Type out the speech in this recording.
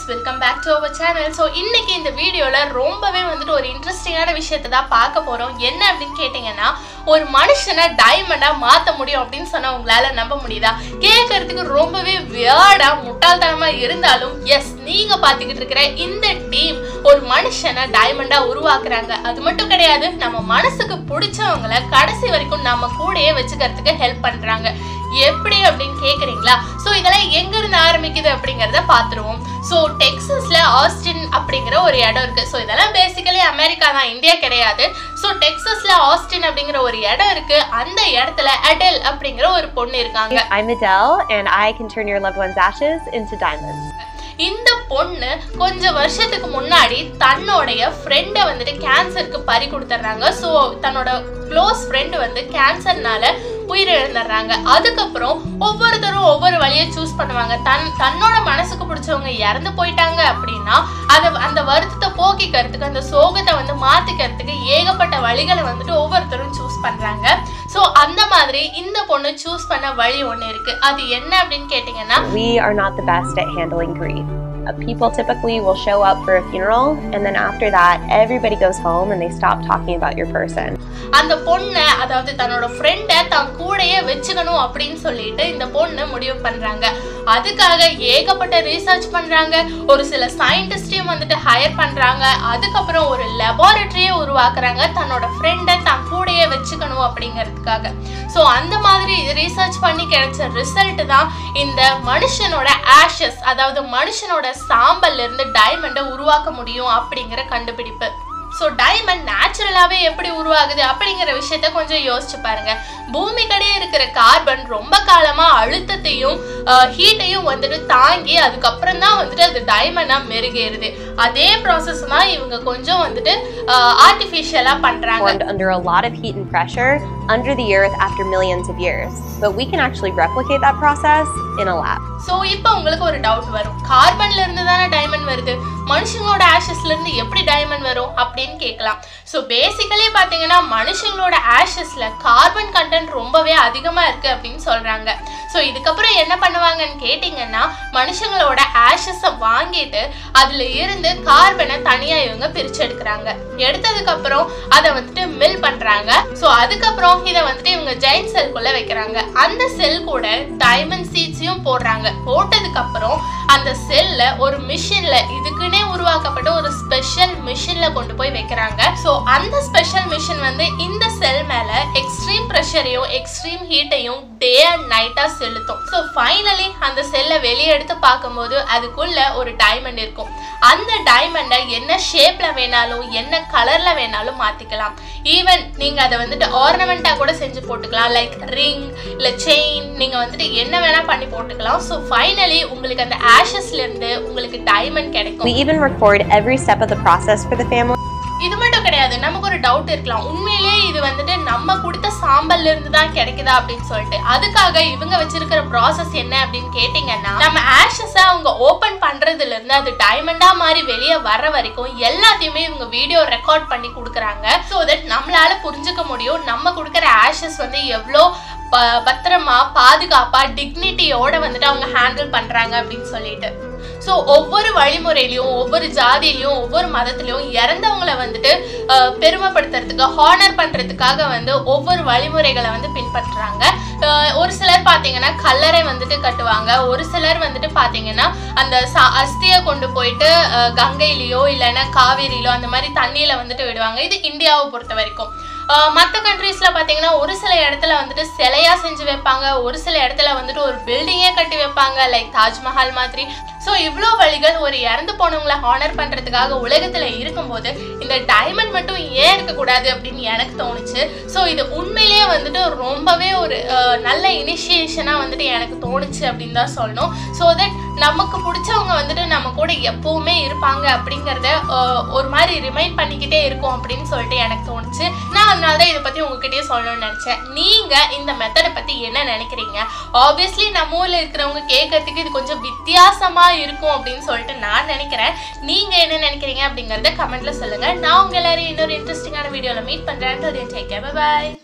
Welcome back to our channel so இன்னைக்கு இந்த வீடியோவில் ரொம்பவே வந்துட்டு ஒரு இன்ட்ரெஸ்டிங்கான விஷயத்தை தான் பார்க்க போகிறோம் என்ன அப்படின்னு கேட்டிங்கன்னா ஒரு மனுஷனை டைமண்டாக மாற்ற முடியும் அப்படின்னு சொன்னால் உங்களால் நம்ப முடியுதா கேட்கறதுக்கு ரொம்பவே வியர்டாக முட்டாள்தனமாக இருந்தாலும் எஸ் நீங்கள் பார்த்துக்கிட்டு இருக்கிற இந்த டீம் ஒரு மனுஷனை டைமண்டாக உருவாக்குறாங்க அது மட்டும் கிடையாது நம்ம மனசுக்கு பிடிச்சவங்கள கடைசி வரைக்கும் நம்ம கூடயே வச்சுக்கிறதுக்கு ஹெல்ப் பண்ணுறாங்க எப்படி அப்படின்னு கேக்குறீங்களா ஸோ இதெல்லாம் எங்க இருந்து ஆரம்பிக்குது அப்படிங்கறத பார்த்துருவோம் ஸோ டெக்ஸஸ்ல ஆஸ்டின் அப்படிங்கிற ஒரு இடம் இருக்கு ஸோ இதெல்லாம் பேசிக்கலி அமெரிக்கா தான் இந்தியா கிடையாது ஸோ டெக்ஸஸ்ல ஆஸ்டின் அப்படிங்கிற ஒரு இடம் இருக்கு அந்த இடத்துல அடெல் அப்படிங்கிற ஒரு பொண்ணு இருக்காங்க I'm Adele, and I can turn your loved one's ashes into diamonds. இந்த பொண்ணு கொஞ்சம் வருஷத்துக்கு முன்னாடி தன்னுடைய ஃப்ரெண்டை வந்துட்டு கேன்சருக்கு பறி கொடுத்துட்றாங்க ஸோ தன்னோட க்ளோஸ் ஃப்ரெண்டு வந்து கேன்சர்னால உயிரிழந்துடுறாங்க அதுக்கப்புறம் ஒவ்வொருத்தரும் ஒவ்வொரு வழியை சூஸ் பண்ணுவாங்க தன் தன்னோட மனசுக்கு பிடிச்சவங்க இறந்து போயிட்டாங்க அப்படின்னா அதை அந்த வருத்தத்தை போக்கிக்கிறதுக்கு அந்த சோகத்தை வந்து மாத்திக்கிறதுக்கு ஏகப்பட்ட வழிகளை வந்துட்டு ஒவ்வொருத்தரும் சூஸ் பண்றாங்க ஸோ அந்த மாதிரி இந்த பொண்ணு சூஸ் பண்ண வழி ஒன்று இருக்கு அது என்ன அப்படின்னு கேட்டிங்கன்னா We are not the best at handling grief. Uh, People typically will show up for a funeral, and then after that, everybody goes home and they stop talking about your person. அந்த பொண்ணை அதாவது தன்னோட ஃப்ரெண்டை தான் கூடயே வச்சுக்கணும் அப்படின்னு சொல்லிட்டு இந்த பொண்ணு முடிவு பண்றாங்க அதுக்காக ஏகப்பட்ட ரீசர்ச் பண்றாங்க ஒரு சில சயின்டிஸ்டையும் வந்துட்டு ஹையர் பண்றாங்க அதுக்கப்புறம் ஒரு லெபார்டரியே உருவாக்குறாங்க தன்னோட ஃப்ரெண்டை தான் கூடயே வச்சுக்கணும் அப்படிங்கிறதுக்காக ஸோ அந்த மாதிரி ரீசர்ச் பண்ணி கிடைச்ச ரிசல்ட் தான் இந்த மனுஷனோட ஆஷஸ் அதாவது மனுஷனோட சாம்பல்ல இருந்து டைமண்டை உருவாக்க முடியும் அப்படிங்கிற கண்டுபிடிப்பு ஸோ டைமண்ட் நேச்சுரலாகவே எப்படி உருவாகுது அப்படிங்கிற விஷயத்த கொஞ்சம் யோசிச்சு பாருங்க பூமிக்கடியே இருக்கிற கார்பன் ரொம்ப காலமாக அழுத்தத்தையும் ஹீட்டையும் வந்துட்டு தாங்கி அதுக்கப்புறம் தான் வந்துட்டு அது டைமண்டாக மெருகேறுது அதே ப்ராசஸ் தான் இவங்க கொஞ்சம் வந்துட்டு ஆர்டிஃபிஷியலாக பண்ணுறாங்க Formed under a lot of heat and pressure under the earth after millions of years. But we can actually replicate that process in a lab. So இப்போ உங்களுக்கு ஒரு டவுட் வரும் கார்பன்ல இருந்து தானே டைமண்ட் வருது மனுஷங்களோட ஆஷஸ்ல இருந்து எப்படி டைமண்ட் வரும் அப்படின்னு கேட்கலாம் ஸோ பேசிக்கலி பார்த்தீங்கன்னா மனுஷங்களோட ஆஷஸ்ல கார்பன் கண்டென்ட் ரொம்பவே அதிகமாக இருக்கு அப்படின்னு சொல்றாங்க ஸோ இதுக்கப்புறம் என்ன பண்ணுவாங்கன்னு கேட்டிங்கன்னா மனுஷங்களோட ஆஷஸை வாங்கிட்டு அதில் இருந்து கார்பனை தனியாக இவங்க பிரிச்சு எடுக்கிறாங்க எடுத்ததுக்கப்புறம் அதை வந்துட்டு மில் பண்ணுறாங்க ஸோ அதுக்கப்புறம் இதை வந்துட்டு இவங்க ஜெயின் செல்குள்ளே வைக்கிறாங்க அந்த செல் கூட டைமண்ட் சீட்ஸையும் போடுறாங்க போட்டதுக்கு அப்புறம் அந்த செல்ல ஒரு மிஷின்ல இதுக்குன்னே உருவாக்கப்பட்ட ஒரு ஸ்பெஷல் மிஷின்ல கொண்டு போய் வைக்கிறாங்க ஸோ அந்த ஸ்பெஷல் மிஷின் வந்து இந்த செல் மேல எக்ஸ்ட்ரீம் ப்ரெஷரையும் எக்ஸ்ட்ரீம் ஹீட்டையும் டே அண்ட் நைட்டா செலுத்தும் ஸோ ஃபைனலி அந்த செல்லை வெளியே எடுத்து பார்க்கும்போது அதுக்குள்ள ஒரு டைமண்ட் இருக்கும் அந்த டைமண்டை என்ன ஷேப்ல வேணாலும் என்ன கலர்ல வேணாலும் மாத்திக்கலாம் ஈவன் நீங்க அதை வந்துட்டு ஆர்னமெண்டா கூட செஞ்சு போட்டுக்கலாம் லைக் ரிங் இல்ல செயின் நீங்க வந்துட்டு என்ன வேணா பண்ணி போட்டுக்கலாம் ஸோ ஃபைனலி உங்களுக்கு அந்த ஆஷஸ்ல இருந்து உங்களுக்கு டைமண்ட் கிடைக்கும் We even record every step of the process for the family. இது மட்டும் கிடையாது நமக்கு ஒரு டவுட் இருக்கலாம் உண்மையிலேயே இது வந்துட்டு நம்ம கொடுத்த சாம்பல்ல இருந்து தான் கிடைக்குதா அப்படின்னு சொல்லிட்டு அதுக்காக இவங்க வச்சிருக்கிற ப்ராசஸ் என்ன அப்படின்னு கேட்டிங்கன்னா நம்ம ஆஷஸை அவங்க ஓபன் பண்றதுல இருந்து அது டைமண்டா மாதிரி வெளியே வர்ற வரைக்கும் எல்லாத்தையுமே இவங்க வீடியோ ரெக்கார்ட் பண்ணி கொடுக்குறாங்க ஸோ தட் நம்மளால புரிஞ்சுக்க முடியும் நம்ம கொடுக்குற ஆஷஸ் வந்து எவ்வளோ ப- பத்திரமா பாதுகாப்பா டிக்னிட்டியோட வந்துட்டு அவங்க ஹேண்டில் பண்றாங்க அப்படின்னு சொல்லிட்டு ஸோ ஒவ்வொரு வழிமுறையிலையும் ஒவ்வொரு ஜாதியிலையும் ஒவ்வொரு மதத்திலையும் இறந்தவங்களை வந்துட்டு அஹ், பெருமைப்படுத்துறதுக்கு ஹானர் பண்றதுக்காக வந்து ஒவ்வொரு வழிமுறைகளை வந்து பின்பற்றுறாங்க அஹ், ஒரு சிலர் பார்த்தீங்கன்னா கல்லறை வந்துட்டு கட்டுவாங்க ஒரு சிலர் வந்துட்டு பார்த்தீங்கன்னா அந்த ச அஸ்தியை கொண்டு போயிட்டு அஹ், கங்கையிலயோ இல்லைன்னா காவேரியிலோ அந்த மாதிரி தண்ணியில வந்துட்டு விடுவாங்க இது இந்தியாவை பொறுத்த வரைக்கும் மற்ற கண்ட்ரீஸில் பார்த்தீங்கன்னா ஒரு சில இடத்துல வந்துட்டு சிலையா செஞ்சு வைப்பாங்க ஒரு சில இடத்துல வந்துட்டு ஒரு பில்டிங்கே கட்டி வைப்பாங்க லைக் தாஜ்மஹால் மாதிரி ஸோ இவ்வளோ வழிகள் ஒரு இறந்து போனவங்களை ஹானர் பண்ணுறதுக்காக உலகத்தில் இருக்கும்போது இந்த டைமண்ட் மட்டும் ஏன் இருக்கக்கூடாது அப்படின்னு எனக்கு தோணுச்சு ஸோ இது உண்மையிலேயே வந்துட்டு ரொம்பவே ஒரு அஹ், நல்ல இனிஷியேஷனாக வந்துட்டு எனக்கு தோணுச்சு அப்படின்னு தான் சொல்லணும் ஸோ தட் நமக்கு பிடிச்சவங்க வந்துட்டு நம்ம கூட எப்பவுமே இருப்பாங்க அப்படிங்கிறத அஹ், ஒரு மாதிரி ரிமைண்ட் பண்ணிக்கிட்டே இருக்கும் அப்படின்னு சொல்லிட்டு எனக்கு தோணுச்சு நான் அதனால தான் இதை பற்றி உங்ககிட்டயே சொல்லணும்னு நினச்சேன் நீங்கள் இந்த மெத்தடை பற்றி என்ன நினைக்கிறீங்க ஆப்வியஸ்லி நம்ம ஊரில் இருக்கிறவங்க கேட்கறதுக்கு இது கொஞ்சம் வித்தியாசமாக இருக்கும் அப்படின்னு சொல்லிட்டு நான் நினைக்கிறேன் நீங்கள் என்ன நினைக்கிறீங்க அப்படிங்கிறத கமெண்ட்டில் சொல்லுங்கள் நான் உங்கள் எல்லாரையும் இன்னொரு இன்ட்ரெஸ்டிங்கான வீடியோவில் மீட் பண்ணுறேன் டேக் கேர் பாய்